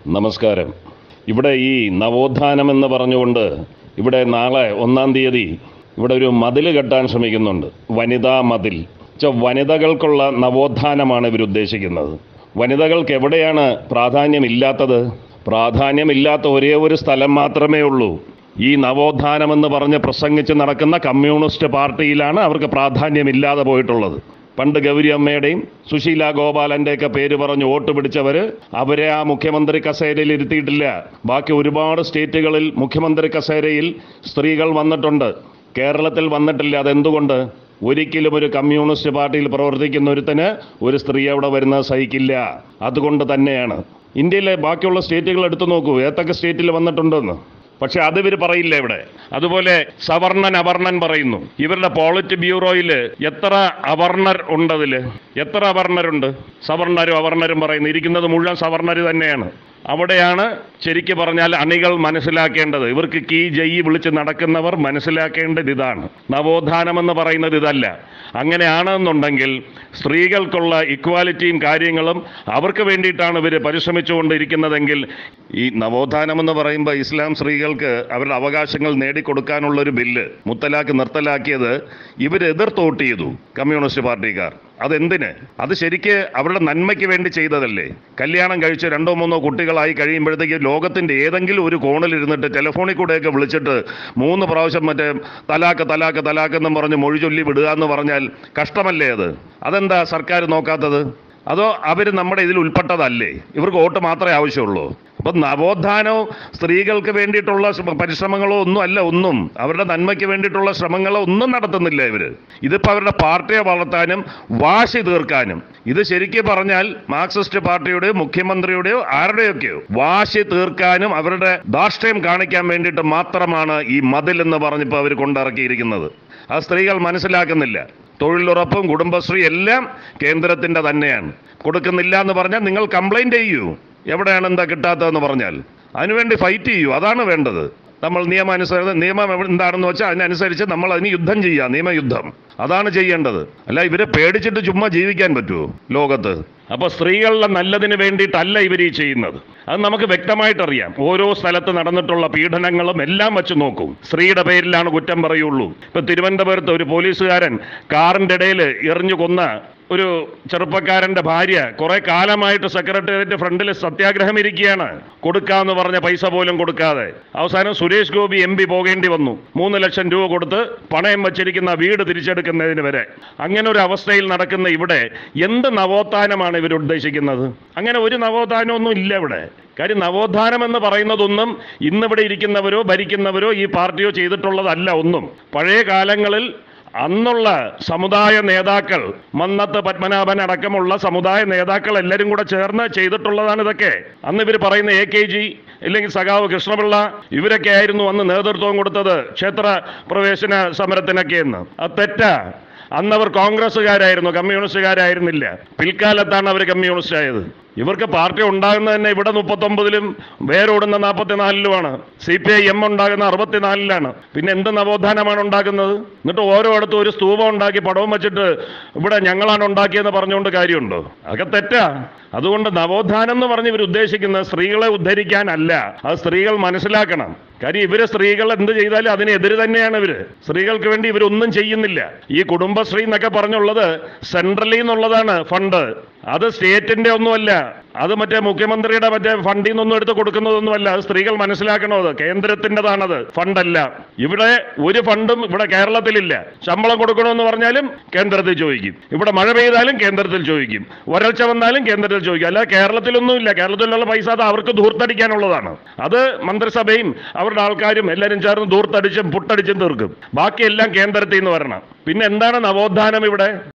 നമസ്കാരം ഇവിടെ ഈ നവോത്ഥാനം എന്ന് പറഞ്ഞുകൊണ്ട് ഇവിടെ നാളെ ഒന്നാം തീയതി ഇവിടെ ഒരു മതിൽ കെട്ടാൻ ശ്രമിക്കുന്നുണ്ട് വനിതാ മതിൽ ച വനിതകൾക്കുള്ള നവോത്ഥാനമാണ് ഇവർ ഉദ്ദേശിക്കുന്നത് വനിതകൾക്ക് എവിടെയാണ് പ്രാധാന്യമില്ലാത്തത് പ്രാധാന്യമില്ലാത്ത ഒരേ ഒരു സ്ഥലം മാത്രമേ ഉള്ളൂ ഈ നവോത്ഥാനമെന്ന് പറഞ്ഞ് പ്രസംഗിച്ച് നടക്കുന്ന കമ്മ്യൂണിസ്റ്റ് പാർട്ടിയിലാണ് അവർക്ക് പ്രാധാന്യമില്ലാതെ പോയിട്ടുള്ളത് പണ്ട് ഗൗരി അമ്മയുടെയും സുശീല ഗോപാലൻ്റെയൊക്കെ പേര് പറഞ്ഞ് വോട്ട് പിടിച്ചവർ അവരെ ആ മുഖ്യമന്ത്രി കസേരയിൽ ഇരുത്തിയിട്ടില്ല ബാക്കി ഒരുപാട് സ്റ്റേറ്റുകളിൽ മുഖ്യമന്ത്രി കസേരയിൽ സ്ത്രീകൾ വന്നിട്ടുണ്ട് കേരളത്തിൽ വന്നിട്ടില്ല അതെന്തുകൊണ്ട് ഒരിക്കലും ഒരു കമ്മ്യൂണിസ്റ്റ് പാർട്ടിയിൽ പ്രവർത്തിക്കുന്ന ഒരുത്തന് ഒരു സ്ത്രീ അവിടെ വരുന്നത് സഹിക്കില്ല അതുകൊണ്ട് തന്നെയാണ് ഇന്ത്യയിലെ ബാക്കിയുള്ള സ്റ്റേറ്റുകൾ എടുത്തു നോക്കൂ ഏതൊക്കെ സ്റ്റേറ്റിൽ വന്നിട്ടുണ്ടെന്ന് പക്ഷെ അത് ഇവർ പറയില്ല ഇവിടെ അതുപോലെ സവർണൻ അവർണൻ പറയുന്നു ഇവരുടെ പോളിറ്റ് ബ്യൂറോയിൽ എത്ര അവർണർ ഉണ്ട് അതിൽ എത്ര അവർണരുണ്ട് സവർണരും അവർണരും പറയുന്നു ഇരിക്കുന്നത് മുഴുവൻ സവർണർ തന്നെയാണ് അവിടെയാണ് ശരിക്ക് പറഞ്ഞാൽ അണികൾ മനസ്സിലാക്കേണ്ടത് ഇവർക്ക് കീ ജയി വിളിച്ച് നടക്കുന്നവർ മനസ്സിലാക്കേണ്ടത് ഇതാണ് നവോത്ഥാനമെന്ന് പറയുന്നത് ഇതല്ല അങ്ങനെയാണെന്നുണ്ടെങ്കിൽ സ്ത്രീകൾക്കുള്ള ഇക്വാലിറ്റിയും കാര്യങ്ങളും അവർക്ക് വേണ്ടിയിട്ടാണ് ഇവർ പരിശ്രമിച്ചുകൊണ്ടിരിക്കുന്നതെങ്കിൽ ഈ നവോത്ഥാനമെന്ന് പറയുമ്പോൾ ഇസ്ലാം സ്ത്രീകൾക്ക് അവരുടെ അവകാശങ്ങൾ നേടിക്കൊടുക്കാനുള്ള ഒരു ബില്ല് മുത്തലാക്ക് നിർത്തലാക്കിയത് ഇവർ എതിർത്ത് വോട്ട് ചെയ്തു കമ്മ്യൂണിസ്റ്റ് പാർട്ടിക്കാർ അതെന്തിന് അത് ശരിക്ക് അവരുടെ നന്മയ്ക്ക് വേണ്ടി ചെയ്തതല്ലേ കല്യാണം കഴിച്ച് രണ്ടോ മൂന്നോ കുട്ടികളായി കഴിയുമ്പോഴത്തേക്ക് ലോകത്തിന്റെ ഏതെങ്കിലും ഒരു കോണിൽ ഇരുന്നിട്ട് ടെലിഫോണിൽ കൂടെയൊക്കെ വിളിച്ചിട്ട് മൂന്ന് പ്രാവശ്യം മറ്റേ തലാക്ക് തലാക്ക് തലാക്ക് എന്നും പറഞ്ഞ് മൊഴി ചൊല്ലി വിടുക എന്ന് പറഞ്ഞാൽ കഷ്ടമല്ലേ അത് അതെന്താ സർക്കാർ നോക്കാത്തത് അതോ അവർ നമ്മുടെ ഇതിൽ ഉൾപ്പെട്ടതല്ലേ ഇവർക്ക് വോട്ട് മാത്രമേ ആവശ്യമുള്ളൂ അപ്പം നവോത്ഥാനവും സ്ത്രീകൾക്ക് വേണ്ടിയിട്ടുള്ള ശ്രമ- പരിശ്രമങ്ങളോ ഒന്നും അല്ല ഒന്നും അവരുടെ നന്മയ്ക്ക് വേണ്ടിയിട്ടുള്ള ശ്രമങ്ങളോ ഒന്നും നടത്തുന്നില്ല ഇവർ ഇതിപ്പോൾ അവരുടെ പാർട്ടിയെ വളർത്താനും വാശി തീർക്കാനും ഇത് ശരിക്കും പറഞ്ഞാൽ മാർക്സിസ്റ്റ് പാർട്ടിയുടെയോ മുഖ്യമന്ത്രിയുടെയോ ആരുടെയൊക്കെയോ വാശി തീർക്കാനും അവരുടെ ധാർഷ്ട്യം കാണിക്കാൻ വേണ്ടിയിട്ട് മാത്രമാണ് ഈ മതിൽ എന്ന് പറഞ്ഞിപ്പോൾ അവർ കൊണ്ടിറക്കിയിരിക്കുന്നത് ആ സ്ത്രീകൾ മനസ്സിലാക്കുന്നില്ല തൊഴിലുറപ്പും കുടുംബശ്രീ എല്ലാം കേന്ദ്രത്തിന്റെ തന്നെയാണ് കൊടുക്കുന്നില്ല എന്ന് പറഞ്ഞാൽ നിങ്ങൾ കംപ്ലൈന്റ് ചെയ്യൂ എവിടെയാണ് എന്താ കിട്ടാത്തതെന്ന് പറഞ്ഞാൽ അതിനുവേണ്ടി ഫൈറ്റ് ചെയ്യൂ അതാണ് വേണ്ടത് നമ്മൾ നിയമാനുസരണം നിയമം എവിടെ- എന്താണെന്ന് വെച്ചാൽ അതിനനുസരിച്ച് നമ്മൾ അതിന് യുദ്ധം ചെയ്യുക നിയമയുദ്ധം അതാണ് ചെയ്യേണ്ടത് അല്ല ഇവരെ പേടിച്ചിട്ട് ചുമ്മാ ജീവിക്കാൻ പറ്റുമോ ലോകത്ത് അപ്പൊ സ്ത്രീകളുടെ നല്ലതിന് വേണ്ടിയിട്ടല്ല ഇവർ ഈ ചെയ്യുന്നത് അത് നമുക്ക് വ്യക്തമായിട്ടറിയാം ഓരോ സ്ഥലത്ത് നടന്നിട്ടുള്ള പീഡനങ്ങളും എല്ലാം വെച്ച് നോക്കും സ്ത്രീയുടെ പേരിലാണ് കുറ്റം പറയുള്ളൂ ഇപ്പൊ തിരുവനന്തപുരത്ത് ഒരു പോലീസുകാരൻ കാറിന്റെ ഇടയിൽ എറിഞ്ഞു കൊന്ന ഒരു ചെറുപ്പക്കാരന്റെ ഭാര്യ കുറെ കാലമായിട്ട് സെക്രട്ടേറിയറ്റ് ഫ്രണ്ടിൽ സത്യാഗ്രഹം ഇരിക്കുകയാണ് കൊടുക്കാന്ന് പറഞ്ഞ പൈസ പോലും കൊടുക്കാതെ അവസാനം സുരേഷ് ഗോപി എം പി പോകേണ്ടി വന്നു മൂന്ന് ലക്ഷം രൂപ കൊടുത്ത് പണയം വച്ചിരിക്കുന്ന വീട് തിരിച്ചെടുക്കുന്നതിന് വരെ അങ്ങനെ ഒരു അവസ്ഥയിൽ നടക്കുന്ന ഇവിടെ എന്ത് നവോത്ഥാനമാണ് ഇവർ ഉദ്ദേശിക്കുന്നത് അങ്ങനെ ഒരു നവോത്ഥാനമൊന്നും ഇല്ല ഇവിടെ കാര്യം നവോത്ഥാനം എന്ന് പറയുന്നതൊന്നും ഇന്നിവിടെ ഇരിക്കുന്നവരോ ഭരിക്കുന്നവരോ ഈ പാർട്ടിയോ ചെയ്തിട്ടുള്ളതല്ല ഒന്നും പഴയ കാലങ്ങളിൽ അന്നുള്ള സമുദായ നേതാക്കൾ മന്നത്ത് പത്മനാഭൻ അടക്കമുള്ള സമുദായ നേതാക്കൾ എല്ലാവരും കൂടെ ചേർന്ന് ചെയ്തിട്ടുള്ളതാണ് ഇതൊക്കെ അന്ന് ഇവർ പറയുന്ന എ കെ ജി ഇല്ലെങ്കിൽ സഖാവ് കൃഷ്ണപിള്ള ഇവരൊക്കെ ആയിരുന്നു അന്ന് നേതൃത്വം കൊടുത്തത് ക്ഷേത്ര പ്രവേശന സമരത്തിനൊക്കെ എന്ന് അത് തെറ്റാ അന്ന് അവർ കോൺഗ്രസ്സുകാരായിരുന്നു കമ്മ്യൂണിസ്റ്റുകാരായിരുന്നില്ല പിൽക്കാലത്താണ് അവർ കമ്മ്യൂണിസ്റ്റ് ആയത് ഇവർക്ക് പാർട്ടി ഉണ്ടാകുന്നത് തന്നെ ഇവിടെ മുപ്പത്തൊമ്പതിലും വേരോടുന്ന നാൽപ്പത്തിനാലിലുമാണ് സി പി ഐ എം ഉണ്ടാകുന്ന അറുപത്തിനാലിലാണ് പിന്നെ എന്ത് നവോത്ഥാനമാണ് ഉണ്ടാക്കുന്നത് എന്നിട്ട് ഓരോയിടത്തും ഒരു സ്തൂപം ഉണ്ടാക്കി പടവും വെച്ചിട്ട് ഇവിടെ ഞങ്ങളാണ് ഉണ്ടാക്കിയെന്ന് പറഞ്ഞുകൊണ്ട് കാര്യമുണ്ടോ അതൊക്കെ തെറ്റാ അതുകൊണ്ട് നവോത്ഥാനം എന്ന് പറഞ്ഞ് ഇവർ ഉദ്ദേശിക്കുന്നത് സ്ത്രീകളെ ഉദ്ധരിക്കാനല്ല അത് സ്ത്രീകൾ മനസ്സിലാക്കണം കാര്യം ഇവര് സ്ത്രീകൾ എന്ത് ചെയ്താലും അതിനെതിര് തന്നെയാണ് ഇവര് സ്ത്രീകൾക്ക് വേണ്ടി ഇവരൊന്നും ചെയ്യുന്നില്ല ഈ കുടുംബശ്രീ എന്നൊക്കെ പറഞ്ഞുള്ളത് സെൻട്രലിൽ നിന്നുള്ളതാണ് ഫണ്ട് അത് സ്റ്റേറ്റിന്റെ ഒന്നുമല്ല അത് മറ്റേ മുഖ്യമന്ത്രിയുടെ മറ്റേ ഫണ്ടിൽ നിന്നൊന്നും എടുത്ത് കൊടുക്കുന്നതൊന്നുമല്ല അത് സ്ത്രീകൾ മനസ്സിലാക്കണോ അത് കേന്ദ്രത്തിൻ്റെതാണത് ഫണ്ടല്ല ഇവിടെ ഒരു ഫണ്ടും ഇവിടെ കേരളത്തിലില്ല ശമ്പളം കൊടുക്കണമെന്ന് പറഞ്ഞാലും കേന്ദ്രത്തിൽ ചോദിക്കും ഇവിടെ മഴ പെയ്താലും കേന്ദ്രത്തിൽ ചോദിക്കും വരൾച്ച വന്നാലും കേന്ദ്രത്തിൽ ചോദിക്കും അല്ലാതെ കേരളത്തിലൊന്നുമില്ല കേരളത്തിലുള്ള പൈസ അത് അവർക്ക് ധൂർത്തടിക്കാനുള്ളതാണ് അത് മന്ത്രിസഭയും അവരുടെ ആൾക്കാരും എല്ലാവരും ചേർന്ന് ധൂർത്തടിച്ചും പുട്ടടിച്ചും തീർക്കും ബാക്കിയെല്ലാം കേന്ദ്രത്തിൽ നിന്ന് വരണം പിന്നെ എന്താണ് നവോത്ഥാനം ഇവിടെ